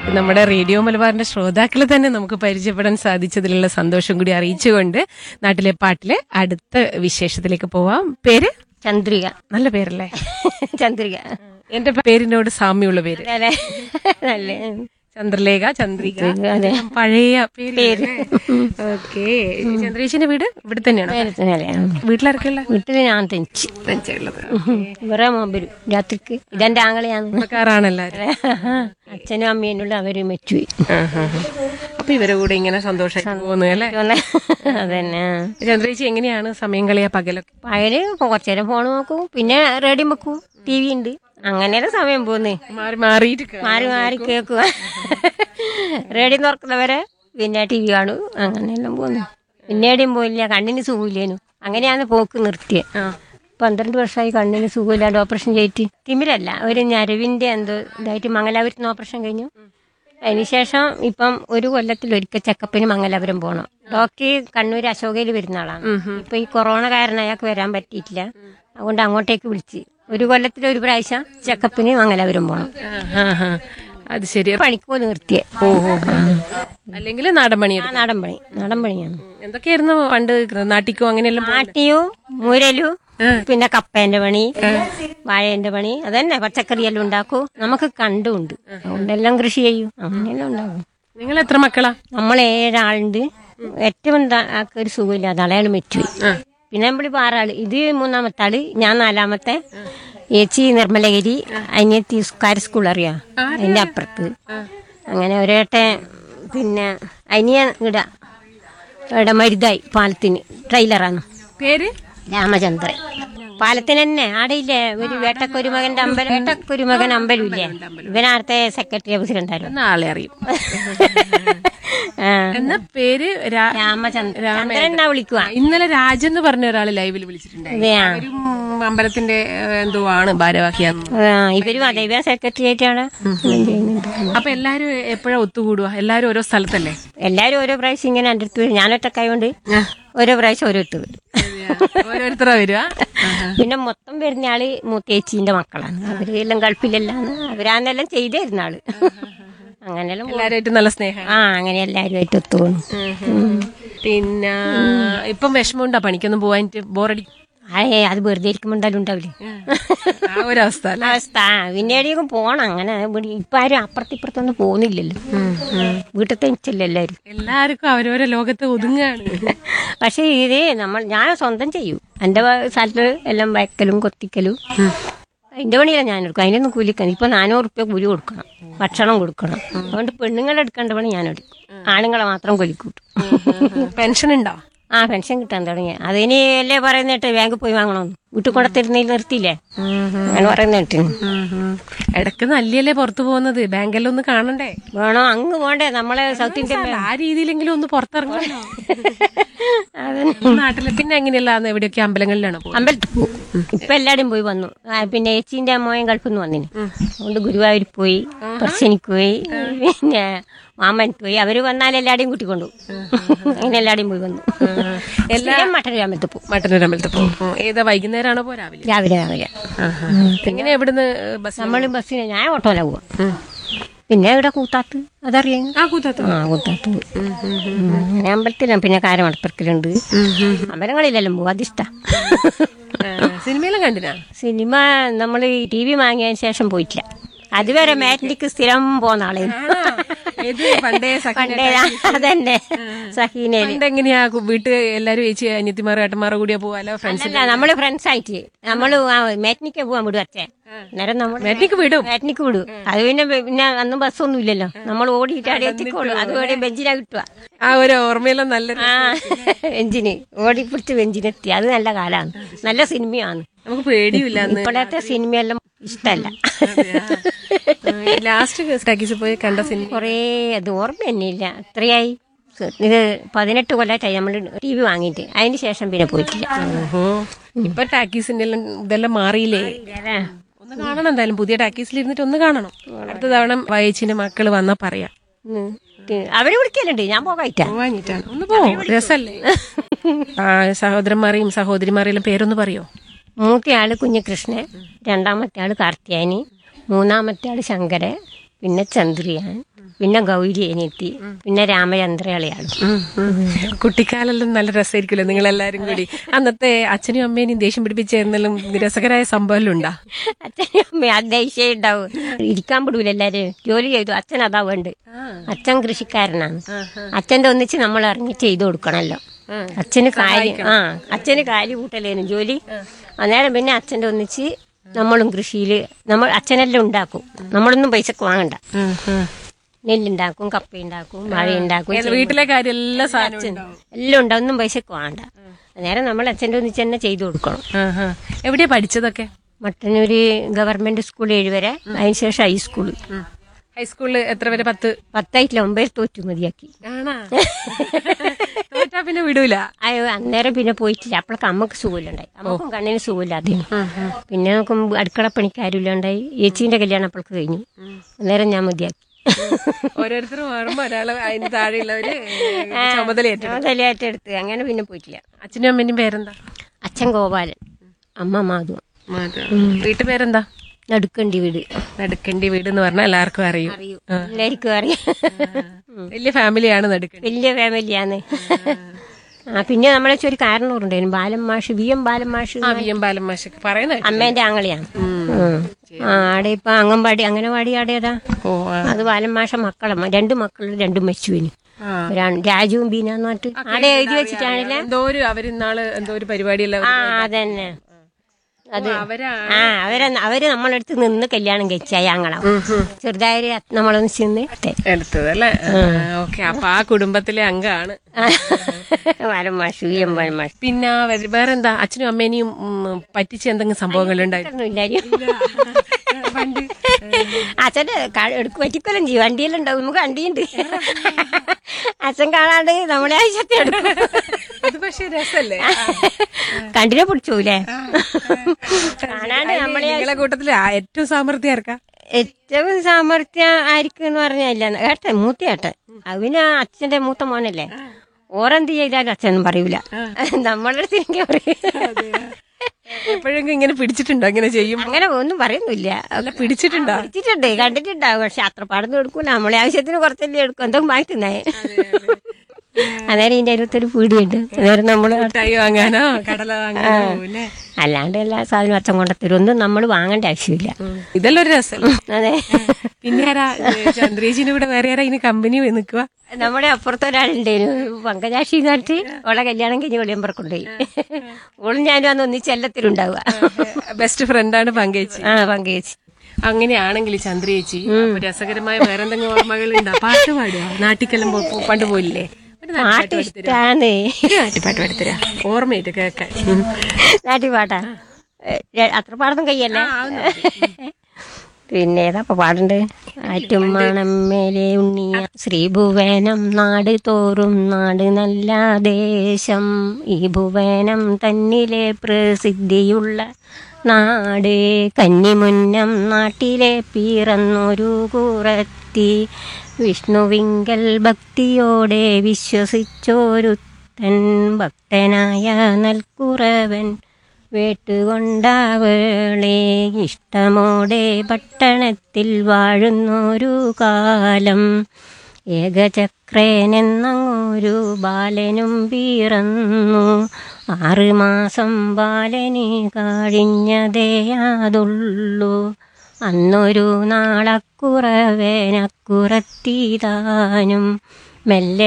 നമ്മുടെ റേഡിയോ മലബാറിന്റെ ശ്രോതാക്കളെ തന്നെ നമുക്ക് പരിചയപ്പെടാൻ സാധിച്ചതിലുള്ള സന്തോഷം കൂടി അറിയിച്ചുകൊണ്ട് നാട്ടിലെ പാട്ടിലെ അടുത്ത വിശേഷത്തിലേക്ക് പോവാം പേര് ചന്ദ്രിക നല്ല പേരല്ലേ ചന്ദ്രിക എന്റെ പേരിനോട് സാമ്യമുള്ള പേര് അതെ നല്ല ചന്ദ്രലേഖ ചന്ദ്രിക അതെ പഴയ പേര് ഓക്കെ ചന്ദ്രേശിന്റെ വീട് ഇവിടെ തന്നെയാണോ പേരത്തിനല്ലേ വീട്ടിലാർക്കുള്ള വീട്ടിൽ ഞാൻ തെഞ്ച് തനിച്ചുള്ളത് വേറെ വരും രാത്രിക്ക് ഇതെന്റെ ആങ്ങളെയാണ് കാറാണെല്ലാരും അച്ഛനും അമ്മേനുള്ള അവര് മെച്ചുപോയി അപ്പൊ ഇവരെ കൂടെ ഇങ്ങനെ സന്തോഷമായി പോകുന്നു അല്ലേ അതന്നെ ചന്ദ്രേച്ചി എങ്ങനെയാണ് സമയം കളിയാ പകലൊക്കെ പകല് കുറച്ചു നേരം ഫോൺ നോക്കും പിന്നെ റേഡിയോ വെക്കും ടി വി ഉണ്ട് അങ്ങനെയല്ല സമയം പോകുന്നേ മാറി മാറിയിട്ട് ക- മാറി മാറി കേൾക്കുക റേഡിയോ തുറക്കുന്നവരെ പിന്നെ ടി വി കാണും അങ്ങനെയെല്ലാം പോകുന്നു പിന്നെ എവിടെയും പോയില്ല കണ്ണിന് സുഖമില്ലേനു അങ്ങനെയാണ് പോക്ക് നിർത്തിയത് ആ. പന്ത്രണ്ട് വർഷമായി കണ്ണിന് സുഖമില്ലാണ്ട് ഓപ്പറേഷൻ ചെയ്തിട്ട് തിമിരല്ല ഒരു ഞരവിന്റെ എന്തോ ഇതായിട്ട് മംഗലാപുരത്ത് നിന്ന് ഓപ്പറേഷൻ കഴിഞ്ഞു അതിനുശേഷം ഇപ്പം ഒരു കൊല്ലത്തിൽ ഒരിക്കൽ ചെക്കപ്പിന് മംഗലാപുരം പോകണം ഡോക്ടർ കണ്ണൂർ അശോകയിൽ വരുന്ന ആളാണ് ഇപ്പൊ ഈ കൊറോണ കാരണം അയാൾക്ക് വരാൻ പറ്റിയിട്ടില്ല അതുകൊണ്ട് അങ്ങോട്ടേക്ക് വിളിച്ച് ഒരു കൊല്ലത്തിൽ ഒരു പ്രാവശ്യം ചെക്കപ്പിന് മംഗലാപുരം പോകണം ആ, ആ. അത് ശരി പണിക്ക് പോലും നിർത്തിയേ ഓ ഓ അല്ലെങ്കിൽ നാടൻ പണി ആ നാടൻ പണി നാടൻ പണിയാണ് എന്തൊക്കെയായിരുന്നു പണ്ട് നാട്ടിക്കോ അങ്ങനെയെല്ലാം പോ- ആട്ടിയു മുരലു പിന്നെ കപ്പേന്റെ പണി വാഴേന്റെ പണി അതന്നെ പച്ചക്കറിയെല്ലാം ഉണ്ടാക്കൂ നമുക്ക് കണ്ടുണ്ട് അതുകൊണ്ടെല്ലാം കൃഷി ചെയ്യും അങ്ങനെയെല്ലാം ഉണ്ടാക്കും നിങ്ങൾ എത്ര മക്കളാ നമ്മൾ ഏഴാളുണ്ട് ഏറ്റവും എന്താ- ആൾക്ക് ഒരു സുഖമില്ലാതെ അയാൾ മെറ്റുപോയി പിന്നെ നമ്മൾ ഇപ്പൊ ആറാള് ഇത് മൂന്നാമത്തെ ആള് ഞാൻ നാലാമത്തെ ഏച്ചി നിർമ്മലഗിരി അനിയത്തി സ്കാർ സ്കൂൾ അറിയാം അതിന്റെ അപ്പുറത്ത് അങ്ങനെ ഒരേട്ടെ പിന്നെ അനിയ ഇട ഇവിടെ മരുതായി പാലത്തിന് ട്രെയിലറാണ് പേര് രാമചന്ദ്രൻ പാലത്തിന് തന്നെ ആടെയില്ലേ ഒരു വേട്ടക്കൊരു മകന്റെ അമ്പലം വേട്ടക്കൊരു മകൻ അമ്പലം ഇല്ലേ ഇവനാടത്തെ സെക്രട്ടറി പ്രസിഡന്റായിരുന്നു എന്ന ആളെ അറിയും ആ. എന്ന പേര് രാ- രാമചന്ദ്രൻ ചന്ദ്രൻ എന്നാ വിളിക്കുക ഇന്നലെ രാജൻ എന്ന് പറഞ്ഞ ഒരാള് ലൈവിൽ വിളിച്ചിട്ടുണ്ടായിരുന്നു അതെയാ അവരും അമ്പലത്തിന്റെ ഏഹ്, എന്തോ ആണ് ഭാരവാഹിയാന്ന് ആ, ഇവരും അതെ ഇവ സെക്രട്ടറി ആയിട്ടാണ് ചെയ്യുന്നുണ്ട് അപ്പൊ എല്ലാരും എപ്പോഴാ ഒത്തുകൂടുക എല്ലാരും ഓരോ സ്ഥലത്തല്ലേ എല്ലാരും ഓരോ പ്രാവശ്യം ഇങ്ങനെ എൻ്റെ അടുത്ത് വരും ഞാനൊറ്റക്കായോണ്ട് ഓരോ പ്രാവശ്യം ഓരോരുത്തർ വരും ഓരോരുത്തരാ വരിക പിന്നെ മൊത്തം വരുന്ന ആള് മൂത്തേച്ചീന്റെ മക്കളാണ് അവര് എല്ലാം ഗൾഫിലെല്ലാം അവരാന്നെല്ലാം ചെയ്തു തരുന്ന ആള് അങ്ങനെയെല്ലാം പോകും. എല്ലാരായിട്ട് നല്ല സ്നേഹം ആ അങ്ങനെ എല്ലാരുമായിട്ട് ഒത്തുപോകുന്നു പിന്നെ ഇപ്പം വിഷമമുണ്ടോ പണിക്കൊന്നും പോവാനിട്ട് ബോറടി അയേ അത് വെറുതെ ഇരിക്കുമ്പോൾ എന്തായാലും ഉണ്ടാവില്ലേ ആ ഒരു അവസ്ഥ അല്ലേ അവസ്ഥ പിന്നെ എവിടെയൊക്കെ പോണം അങ്ങനെ ഇവിടെ ഇപ്പൊ ആരും അപ്പുറത്തിപ്പുറത്തൊന്നും പോകുന്നില്ലല്ലോ വീട്ടിൽ തനിച്ചല്ലോ എല്ലാരും എല്ലാവർക്കും അവരവരെ ലോകത്ത് ഒതുങ്ങാണ് പക്ഷെ ഇത് നമ്മൾ ഞാൻ സ്വന്തം ചെയ്യും എന്റെ വ- സ്ഥലത്ത് എല്ലാം വയ്ക്കലും കൊത്തിക്കലും അതിന്റെ പണിയില്ല ഞാൻ എടുക്കും അതിനൊന്നും കൂലിക്കാൻ ഇപ്പൊ നാനൂറ് റുപ്യ കൂലി കൊടുക്കണം ഭക്ഷണം കൊടുക്കണം അതുകൊണ്ട് പെണ്ണുങ്ങളെ എടുക്കേണ്ട പണി ഞാൻ എടുക്കും ആണുങ്ങളെ മാത്രം കൊലിക്കൂട്ടും പെൻഷൻ ഉണ്ടോ ആ പെൻഷൻ കിട്ടാൻ തുടങ്ങി അതിന് അല്ലേ പറയുന്നിട്ട് ബാങ്കിൽ പോയി വാങ്ങണമെന്ന് വീട്ടിൽ കൊണ്ടത്തിരുന്നതിൽ നിർത്തിയില്ലേ അങ്ങനെ പറയുന്നിട്ട് ഇടക്ക് നല്ലിയല്ലേ പുറത്തു പോകുന്നത് ബാങ്കെല്ലാം ഒന്ന് കാണണ്ടേ വേണോ അങ്ങ് പോണ്ടേ നമ്മളെ സൗത്ത് ഇന്ത്യൻ ആ രീതിയിലെങ്കിലും ഒന്ന് പുറത്തിറങ്ങണോ അതന്നെ നാട്ടില് പിന്നെ എങ്ങനെയല്ല എവിടെയൊക്കെ അമ്പലങ്ങളിലാണോ പോകുന്നത് അമ്പലത്തിൽ പോകും ഇപ്പൊ എല്ലാരും പോയി വന്നു ആ, പിന്നെ ഏച്ചീന്റെ മോയൻ ഗൾഫിൽ നിന്ന് വന്നിന് അതുകൊണ്ട് ഗുരുവായൂർ പോയി പറശ്ശനിക്ക് പോയി പിന്നെ മാമനത്ത് പോയി അവര് വന്നാൽ എല്ലാടെയും കൂട്ടിക്കൊണ്ടു അങ്ങനെ എല്ലാടെയും പോയി വന്നു എല്ലാം മട്ടൻ രാമത്ത് പോകും മട്ടന്നൂർ അമ്പലത്തിൽ പോകും ഏതാ വൈകുന്നേരമാണോ പോ രാവിലെ രാവിലെ രാവിലെ എങ്ങനെ എവിടുന്ന് ബസ് നമ്മൾ ബസ്സിന് ഞാൻ ഓട്ടോല പോവാ പിന്നെ ഇവിടെ കൂത്താത്ത് അതറിയാം ആ കൂത്താത്ത ആ കൂത്താത്ത് പോയി ഉം, അങ്ങനെ അമ്പലത്തിലാണ് പിന്നെ കാരമടപ്പുറക്കലുണ്ട് അമ്പലങ്ങളിലെല്ലാം പോകും അതിഷ്ടാ സിനിമയെല്ലാം കണ്ടിനാ സിനിമ നമ്മൾ ടി വി വാങ്ങിയതിന് ശേഷം പോയിട്ടില്ല അതുവരെ മാറ്റിനിക്ക് സ്ഥിരം പോന്ന ആളെ ഏത് പണ്ടേ പണ്ടേ അതന്നെ സഹീനയില് പണ്ട് എങ്ങനെയാ കു- വീട്ട് എല്ലാരും ചേച്ചി അനിയത്തിമാരും ഏട്ടന്മാരും കൂടിയാ പോവാലോ ഫ്രണ്ട്സ് അല്ല നമ്മള് ഫ്രണ്ട്സ് ആയിട്ട് നമ്മള് മാറ്റിനിക്ക് പോവാൻ വിടും അച്ഛൻ അന്നേരം നമ്മൾ മാറ്റിക്ക് വിടും മാറ്റിനിക്ക് വിടും അത് പിന്നെ പിന്നെ അന്നും ബസ്സൊന്നും ഇല്ലല്ലോ നമ്മൾ ഓടിയിട്ട് അവിടെ എത്തിക്കോളും അത് ഓടി ബെഞ്ചിനാ കിട്ടുക ആ ഒരു ഓർമ്മയെല്ലാം നല്ല ആ ബെഞ്ചിന് ഓടിപ്പിടിച്ച് ബെഞ്ചിനെത്തി അത് നല്ല കാലാണ് നല്ല സിനിമയാണ് നമുക്ക് പേടിയില്ല അന്ന് ഇപ്പോഴത്തെ സിനിമയെല്ലാം ഇഷ്ടല്ല ലാസ്റ്റ് ടാക്കീസ് പോയി കണ്ട സിനിമ കുറേ അത് ഓർമ്മ തന്നെ ഇല്ല എത്രയായി ഇത് പതിനെട്ട് കൊല്ലമായിട്ടായി നമ്മൾ ടി വി വാങ്ങിയിട്ട് അതിന് ശേഷം പിന്നെ പോയിട്ടില്ല ഓഹോ ഇപ്പൊ ടാക്കീസിന്റെ എല്ലാം ഇതെല്ലാം മാറിയില്ലേ അല്ലേ? ഒന്ന് കാണണം എന്തായാലും പുതിയ ടാക്കീസിൽ ഇരുന്നിട്ട് ഒന്ന് കാണണം അടുത്ത തവണ വയച്ചിന്റെ മക്കള് വന്നാ പറയാ ഉം. തി- അവര് വിളിക്കലുണ്ട് ഞാൻ പോകായിട്ടാ പോവാഞ്ഞിട്ടാണ് ഒന്ന് പോ രസല്ലേ ആ സഹോദരന്മാരെയും സഹോദരിമാരെയും പേരൊന്ന് പറയോ മൂത്ത ആള് കുഞ്ഞികൃഷ്ണൻ രണ്ടാമത്തെ ആള് കാർത്തിയാനി മൂന്നാമത്തെ ആള് ശങ്കരൻ പിന്നെ ചന്ദ്രിയാൻ പിന്നെ ഗൗരി അനിയത്തി പിന്നെ രാമചന്ദ്രയാളിയാണ് കുട്ടിക്കാലെല്ലാം നല്ല രസമായിരിക്കുമല്ലോ നിങ്ങൾ എല്ലാരും കൂടി അന്നത്തെ അച്ഛനും അമ്മേനെയും ദേഷ്യം പിടിപ്പിച്ച എന്തെങ്കിലും രസകരമായ സംഭവം ഉണ്ടാ അച്ഛനും അമ്മ ദേഷ്യം ഉണ്ടാവും ഇരിക്കാൻ വിടൂല എല്ലാരും ജോലി ചെയ്തു അച്ഛൻ അതാ വേണ്ട അച്ഛൻ കൃഷിക്കാരനാണ് അച്ഛന്റെ ഒന്നിച്ച് നമ്മൾ ഇറങ്ങി ചെയ്തു കൊടുക്കണല്ലോ അച്ഛന് കാര്യം ആ അച്ഛന് കാലി കൂട്ടലേനും ജോലി അന്നേരം പിന്നെ അച്ഛന്റെ ഒന്നിച്ച് നമ്മളും കൃഷിയിൽ നമ്മൾ അച്ഛനെല്ലാം ഉണ്ടാക്കും നമ്മളൊന്നും പൈസക്ക് വാങ്ങണ്ട നെല്ലുണ്ടാക്കും കപ്പയുണ്ടാക്കും മഴയുണ്ടാക്കും വീട്ടിലെ കാര്യം എല്ലാ സാധനവും ഉണ്ടാവും. എല്ലാം ഉണ്ട് ഒന്നും പൈസക്ക് വേണ്ട അന്നേരം നമ്മൾ അച്ഛൻ്റെ ഒന്നിച്ച് തന്നെ ചെയ്തു കൊടുക്കണം ആഹാ. എവിടെയാ പഠിച്ചതൊക്കെ മട്ടന്നൂര് ഗവൺമെന്റ് സ്കൂൾ ഏഴ് വരെ അതിനുശേഷം ഹൈസ്കൂൾ ഹൈസ്കൂളിൽ എത്ര വരെ പത്ത് പത്തായിട്ടില്ല ഒമ്പത് തോറ്റു മതിയാക്കി ആണാ തോറ്റാ പിന്നെ വിടൂല അയ്യോ അന്നേരം പിന്നെ പോയിട്ടില്ല അപ്പോഴൊക്കെ അമ്മക്ക് സുഖമില്ലുണ്ടായി അമ്മക്കും കണ്ണിന് സുഖമില്ലാതെ പിന്നെ നോക്കുമ്പോൾ അടുക്കള പണിക്കാരില്ല ഉണ്ടായി ചേച്ചീന്റെ കല്യാണം അപ്പോഴൊക്കെ കഴിഞ്ഞു അന്നേരം ഞാൻ മതിയാക്കി ഓരോരുത്തരും ഓർമ്മ ഒരാള് അതിന് താഴെയുള്ളവര് ചുമതലയേറ്റു മുതലേറ്റെടുത്ത് അങ്ങനെ പിന്നെ പോയിട്ടില്ല അച്ഛനും അമ്മേനും പേരെന്താ അച്ഛൻ ഗോപാലൻ അമ്മ മാധു വീട്ടു പേരെന്താ നടുക്കണ്ടി വീട് നടുക്കണ്ടി വീട് എന്ന് പറഞ്ഞാൽ എല്ലാവർക്കും അറിയും അറിയൂ എല്ലാവർക്കും അറിയാം വലിയ ഫാമിലിയാണ് നടുക്കണ്ടി വലിയ ഫാമിലിയാണ് ആ പിന്നെ നമ്മളെ വെച്ച് ഒരു കാരണവരുണ്ടായിരുന്നു ബാലൻ മാഷ് വി എം ബാലൻ മാഷ് ആ വി എം ബാലൻ മാഷൊക്കെ പറയുന്ന കേട്ടു. അമ്മേന്റെ ആങ്ങളെയാണ് ഉം. ആ ആടെ ഇപ്പൊ അംഗൻവാടി അംഗനവാടി ആടേതാ ഓ ആ. അത് ബാലൻ മാഷ മക്കളമ്മ രണ്ട് മക്കൾ രണ്ടും മരിച്ചുവിന് ആ. ഒരാണ് രാജുവും ബീനാന്ന് പറഞ്ഞിട്ട് ആടെ എഴുതി വെച്ചിട്ടാണല്ലേ എന്തോ ഒരു അവരിന്നാള് എന്തോ ഒരു പരിപാടിയല്ല ആ അതന്നെ അത് അവരാ ആ അവരെ അവര് നമ്മളടുത്ത് നിന്ന് കല്യാണം കഴിച്ചായി ആങ്ങള ചെറുതായൊരു നമ്മളൊന്ന് ചെന്ന് എടുത്തത് അല്ലേ ഓക്കെ അപ്പൊ ആ കുടുംബത്തിലെ അംഗമാണ് ബാലൻ മാഷ് വി എം ബാലൻ മാഷ് പിന്നെ വേ- വേറെന്താ അച്ഛനും അമ്മേനെയും ഉം, പറ്റിച്ച എന്തെങ്കിലും സംഭവങ്ങൾ ഉണ്ടായിരുന്നു പണ്ട് അച്ഛൻ്റെ എടുക്കും പറ്റിക്കൊല്ലം ചെയ്യും വണ്ടിയെല്ലാം ഉണ്ടാവും നമുക്ക് വണ്ടിയുണ്ട് അച്ഛൻ കാണാണ്ട് നമ്മളെ ആവശ്യത്തിന് എടുക്കും അത് പക്ഷെ രസല്ലേ കണ്ടിനെ പിടിച്ചൂലേ കാണാണ്ട് നമ്മളെ നിങ്ങളെ കൂട്ടത്തില് ആ- ഏറ്റവും സാമർഥ്യം ആർക്കാ ഏറ്റവും സാമർത്ഥ്യം ആയിരിക്കും എന്ന് പറഞ്ഞല്ല ഏട്ടൻ മൂത്തയേട്ടൻ അവന് അച്ഛന്റെ മൂത്ത മോനല്ലേ ഓരെന്ത് ചെയ്താലും അച്ഛനൊന്നും പറയൂല നമ്മളുടെ അടുത്ത് എനിക്ക് പറയും എപ്പോഴെങ്കിലും ഇങ്ങനെ പിടിച്ചിട്ടുണ്ടോ ഇങ്ങനെ ചെയ്യും അങ്ങനെ ഒന്നും പറയുന്നില്ല അല്ല പിടിച്ചിട്ടുണ്ടോ പിടിച്ചിട്ടുണ്ട് കണ്ടിട്ടുണ്ടാവും പക്ഷെ അത്ര പാടൊന്നും എടുക്കൂല നമ്മളെ ആവശ്യത്തിന് കുറച്ചല്ലേ എടുക്കും എന്തെങ്കിലും വാങ്ങി തിന്നേ അന്നേരം ഇതിന്റെ അരുത്തൊരു പീടിയുണ്ട് അന്നേരം നമ്മള് മിഠായി വാങ്ങാനോ കടല വാങ്ങാനോ അല്ലേ അല്ലാണ്ട് എല്ലാ സാധനവും അച്ഛൻ കൊണ്ടുത്തരും ഒന്നും നമ്മൾ വാങ്ങേണ്ട ആവശ്യമില്ല ഇതെല്ലാം ഒരു രസമല്ലേ അതെ പിന്നെ ആരാ ചന്ദ്രേച്ചിന്റെ കൂടെ വേറെ ആരാ ഇനി കമ്പനി നിൽക്കുക നമ്മുടെ അപ്പുറത്ത് ഒരാളുണ്ടായിരുന്നു പങ്കജാക്ഷി നാട്ടി ഓളെ കല്യാണം കഴിഞ്ഞ് വെളിയമ്പറ കൊണ്ടുപോയി ഓളും ഞാനും അന്ന് ഒന്നിച്ച് എല്ലാത്തിലുണ്ടാവുക ബെസ്റ്റ് ഫ്രണ്ടാണ് പങ്കേച്ചി ആ പങ്കേച്ചി അങ്ങനെയാണെങ്കിൽ ചന്ദ്രേച്ചി അപ്പൊ രസകരമായ വേറെന്തെങ്കിലും ഓർമ്മകളുണ്ടോ പാട്ട് പാടുക നാട്ടിക്കെല്ലാം പോ- പോ- പണ്ട് പോയില്ലേ ഒരു പാട്ട് ഇഷ്ടാണ് ഒരു നാട്ടിപ്പാട്ട് പാടിത്തരാ ഓർമ്മയായിട്ട് കേൾക്കാൻ ഉം. നാട്ടി പാട്ടാ ഏ, അത്ര പാടൊന്നും കയ്യല്ലേ ആ, ഒന്ന് പിന്നെ ഏതാ പാടണ്ട് ആറ്റുമണം മേലെ ഉണ്ണിയ ശ്രീഭുവനം നാട് തോറും നാട് നല്ല ദേശം ഈ ഭുവനം തന്നിലെ പ്രസിദ്ധിയുള്ള നാട് കന്നിമുന്നം നാട്ടിലെ പിറന്നൊരു കുറത്തി വിഷ്ണുവിങ്കൽ ഭക്തിയോടെ വിശ്വസിച്ചോരുത്തൻ ഭക്തനായ നൽകുറവൻ വേട്ടുകൊണ്ടവളെ ഇഷ്ടമോടെ പട്ടണത്തിൽ വാഴുന്നൊരു കാലം ഏകചക്രനെന്നങ്ങൊരു ബാലനും പിറന്നു ആറുമാസം ബാലന് കഴിഞ്ഞതേയാതുള്ളൂ അന്നൊരു നാളക്കുറവേനക്കുറത്തിതാനും മെല്ലെ